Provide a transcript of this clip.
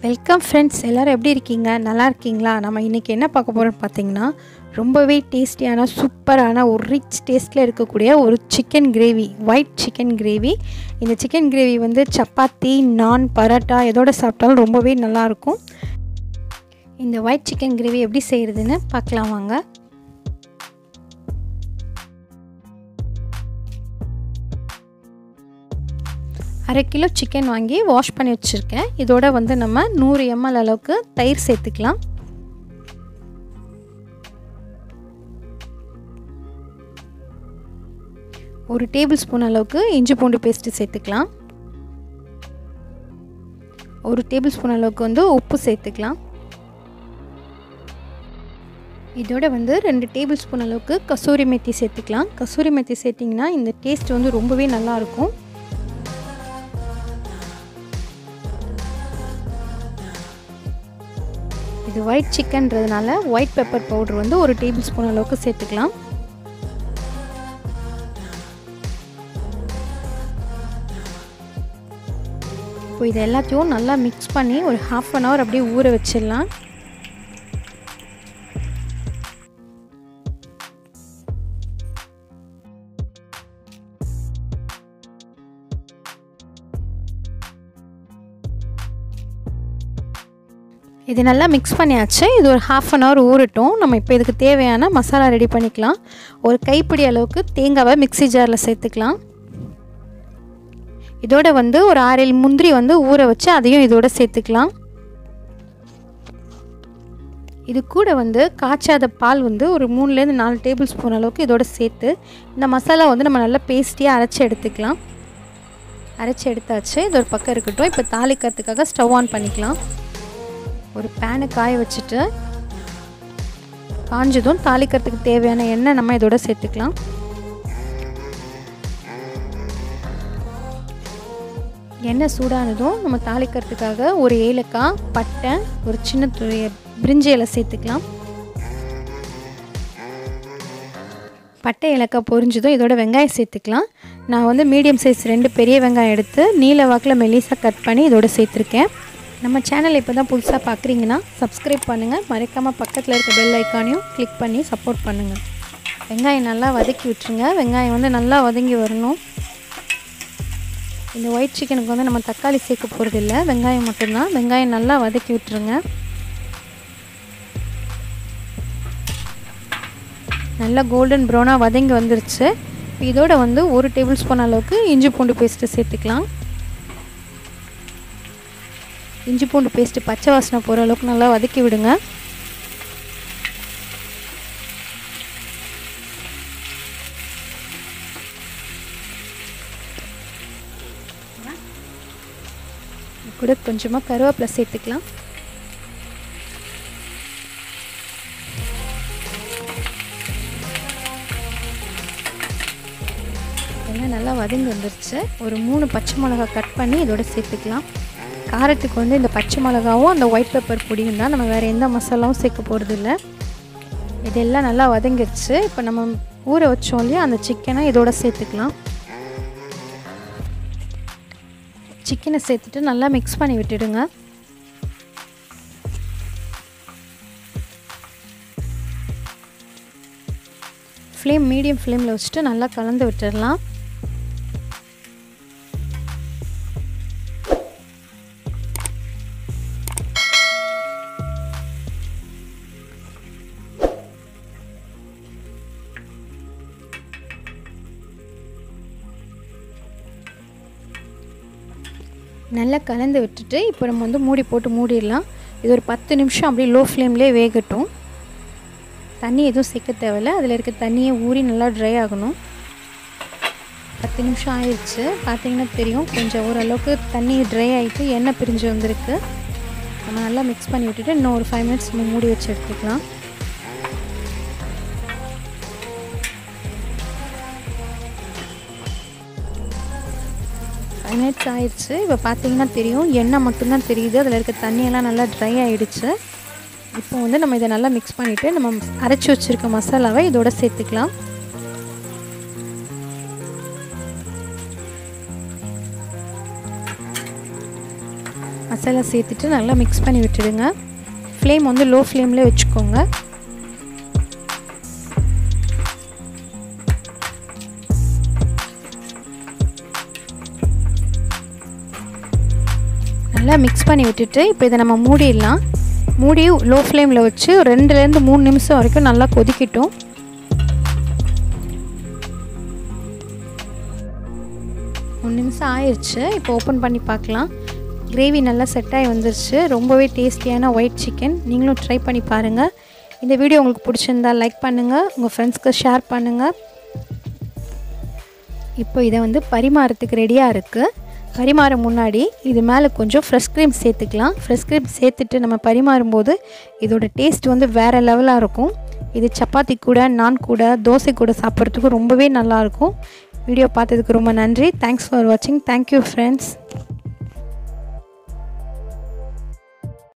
welcome friends எல்லோரும் எப்படி இருக்கீங்க நல்லா இருக்கீங்களா நம்ம இன்றைக்கி என்ன பார்க்க போகிறோம்னு பார்த்தீங்கன்னா ரொம்பவே டேஸ்டியான சூப்பரான ஒரு ரிச் டேஸ்ட்டில் இருக்கக்கூடிய ஒரு chicken gravy white chicken gravy இந்த சிக்கன் கிரேவி வந்து சப்பாத்தி நான் பரோட்டா எதோட சாப்பிட்டாலும் ரொம்பவே நல்லாயிருக்கும் இந்த ஒயிட் சிக்கன் கிரேவி எப்படி செய்கிறதுன்னு பார்க்கலாம் வாங்க அரை கிலோ சிக்கன் வாங்கி வாஷ் பண்ணி வச்சுருக்கேன் இதோட வந்து நம்ம நூறு எம்எல் அளவுக்கு தயிர் சேர்த்துக்கலாம் ஒரு டேபிள் ஸ்பூன் அளவுக்கு இஞ்சி பூண்டு பேஸ்ட்டு சேர்த்துக்கலாம் ஒரு டேபிள் ஸ்பூன் அளவுக்கு வந்து உப்பு சேர்த்துக்கலாம் இதோட வந்து ரெண்டு டேபிள் ஸ்பூன் அளவுக்கு கசூரி மெத்தி சேர்த்துக்கலாம் கசூரி மெத்தி சேர்த்திங்கன்னா இந்த டேஸ்ட் வந்து ரொம்பவே நல்லாயிருக்கும் இது ஒயிட் சிக்கன்றதுனால ஒயிட் பெப்பர் பவுடர் வந்து ஒரு டேபிள் ஸ்பூன் அளவுக்கு சேர்த்துக்கலாம் இப்போ இது எல்லாத்தையும் நல்லா மிக்ஸ் பண்ணி ஒரு ஹாஃப் அன் ஹவர் அப்படியே ஊற வச்சிடலாம் இது நல்லா மிக்ஸ் பண்ணியாச்சு இது ஒரு ஹாஃப் அன் ஹவர் ஊறட்டும் நம்ம இப்போ இதுக்கு தேவையான மசாலா ரெடி பண்ணிக்கலாம் ஒரு கைப்பிடி அளவுக்கு தேங்காவை மிக்சி ஜாரில் சேர்த்துக்கலாம் இதோட வந்து ஒரு ஆறேழு முந்திரி வந்து ஊற வச்சு அதையும் இதோட சேர்த்துக்கலாம் இது கூட வந்து காய்ச்சாத பால் வந்து ஒரு மூணுலேருந்து நாலு டேபிள் ஸ்பூன் அளவுக்கு இதோட சேர்த்து இந்த மசாலா வந்து நம்ம நல்லா பேஸ்டியாக அரைச்சி எடுத்துக்கலாம் அரைச்சி எடுத்தாச்சு இது ஒரு பக்கம் இருக்கட்டும் இப்போ தாளிக்கிறதுக்காக ஸ்டவ் ஆன் பண்ணிக்கலாம் ஒரு பேனை காய வச்சுட்டு காஞ்சதும் தாளிக்கிறதுக்கு தேவையான எண்ணெய் நம்ம இதோட சேர்த்துக்கலாம் எண்ணெய் சூடானதும் நம்ம தாளிக்கிறதுக்காக ஒரு ஏலக்காய் பட்டை ஒரு சின்ன பிரிஞ்சி இலை சேர்த்துக்கலாம் பட்டை ஏலக்காய் பொரிஞ்சதும் இதோட வெங்காயம் சேர்த்துக்கலாம் நான் வந்து மீடியம் சைஸ் ரெண்டு பெரிய வெங்காயம் எடுத்து நீல வாக்கில் மெலிசாக கட் பண்ணி இதோட சேர்த்துருக்கேன் நம்ம சேனல் இப்போ தான் புதுசாக பார்க்குறீங்கன்னா சப்ஸ்கிரைப் பண்ணுங்கள் மறக்காமல் பக்கத்தில் இருக்க பெல் ஐக்கானையும் கிளிக் பண்ணி சப்போர்ட் பண்ணுங்கள் வெங்காயம் நல்லா வதக்கி விட்டுருங்க வெங்காயம் வந்து நல்லா வதங்கி வரணும் இந்த ஒயிட் சிக்கனுக்கு வந்து நம்ம தக்காளி சேர்க்க போகிறதில்ல வெங்காயம் மட்டும்தான் வெங்காயம் நல்லா வதக்கி விட்டுருங்க நல்லா கோல்டன் ப்ரௌனாக வதங்கி வந்துருச்சு இதோட வந்து ஒரு டேபிள் ஸ்பூன் அளவுக்கு இஞ்சி பூண்டு பேஸ்ட்டு சேர்த்துக்கலாம் இஞ்சி பூண்டு பேஸ்ட்டு பச்சை வாசனை போகிற அளவுக்கு நல்லா வதக்கி விடுங்க கூட கொஞ்சமாக கருவேப்பிலை சேர்த்துக்கலாம் எல்லாம் நல்லா வதங்கி வந்துருச்சு ஒரு மூணு பச்சை மிளகா கட் பண்ணி இதோட சேர்த்துக்கலாம் காரத்துக்கு வந்து இந்த பச்சை மிளகாவும் அந்த ஒயிட் பெப்பர் பொடியும் தான் நம்ம வேறு எந்த மசாலாவும் சேர்க்க போகிறது இல்லை இதெல்லாம் நல்லா வதங்கிடுச்சு இப்போ நம்ம ஊற வச்சோம் இல்லையா அந்த சிக்கனை இதோட சேர்த்துக்கலாம் சிக்கனை சேர்த்துட்டு நல்லா மிக்ஸ் பண்ணி விட்டுடுங்க ஃப்ளேம் மீடியம் ஃப்ளேமில் வச்சுட்டு நல்லா கலந்து விட்டுடலாம் நல்லா கலந்து விட்டுட்டு இப்போ நம்ம வந்து மூடி போட்டு மூடிடலாம் இது ஒரு பத்து நிமிஷம் அப்படியே லோ ஃப்ளேம்லேயே வேகட்டும் தண்ணி எதுவும் சேர்க்க தேவையில்ல அதில் இருக்க தண்ணியை ஊறி நல்லா ட்ரை ஆகணும் பத்து நிமிஷம் ஆயிடுச்சு பார்த்தீங்கன்னா தெரியும் கொஞ்சம் ஓரளவுக்கு தண்ணி ட்ரை ஆகிட்டு எண்ணெய் பிரிஞ்சு வந்திருக்கு நம்ம நல்லா மிக்ஸ் பண்ணி விட்டுட்டு இன்னும் ஒரு ஃபைவ் மினிட்ஸ் நம்ம மூடி வச்சு எடுத்துக்கலாம் ஃபைவ் மினிட்ஸ் ஆயிடுச்சு இப்போ பார்த்தீங்கன்னா தெரியும் எண்ணெய் மட்டும்தான் தெரியுது அதில் இருக்க தண்ணியெல்லாம் நல்லா ட்ரை ஆகிடுச்சு இப்போ வந்து நம்ம இதை நல்லா மிக்ஸ் பண்ணிவிட்டு நம்ம அரைச்சி வச்சுருக்க மசாலாவை இதோட சேர்த்துக்கலாம் மசாலா சேர்த்துட்டு நல்லா மிக்ஸ் பண்ணி விட்டுடுங்க ஃப்ளேம் வந்து லோ ஃப்ளேமில் வச்சுக்கோங்க நல்லா மிக்ஸ் பண்ணி விட்டுட்டு இப்போ இதை நம்ம மூடிடலாம் மூடி லோ ஃப்ளேமில் வச்சு ரெண்டுலேருந்து மூணு நிமிஷம் வரைக்கும் நல்லா கொதிக்கட்டும் மூணு நிமிஷம் ஆயிடுச்சு இப்போ ஓப்பன் பண்ணி பார்க்கலாம் கிரேவி நல்லா செட் ஆகி வந்துருச்சு ரொம்பவே டேஸ்டியான ஒயிட் சிக்கன் நீங்களும் ட்ரை பண்ணி பாருங்கள் இந்த வீடியோ உங்களுக்கு பிடிச்சிருந்தா லைக் பண்ணுங்கள் உங்கள் ஃப்ரெண்ட்ஸ்க்கு ஷேர் பண்ணுங்கள் இப்போ இதை வந்து பரிமாறத்துக்கு ரெடியாக இருக்குது பரிமாற முன்னாடி இது மேலே கொஞ்சம் ஃப்ரெஷ் க்ரீம் சேர்த்துக்கலாம் ஃப்ரெஷ் க்ரீம் சேர்த்துட்டு நம்ம பரிமாறும்போது இதோட டேஸ்ட் வந்து வேறு லெவலாக இருக்கும் இது சப்பாத்தி கூட நான் கூட தோசை கூட சாப்பிட்றதுக்கு ரொம்பவே நல்லாயிருக்கும் வீடியோ பார்த்ததுக்கு ரொம்ப நன்றி தேங்க்ஸ் ஃபார் வாட்சிங் தேங்க்யூ ஃப்ரெண்ட்ஸ்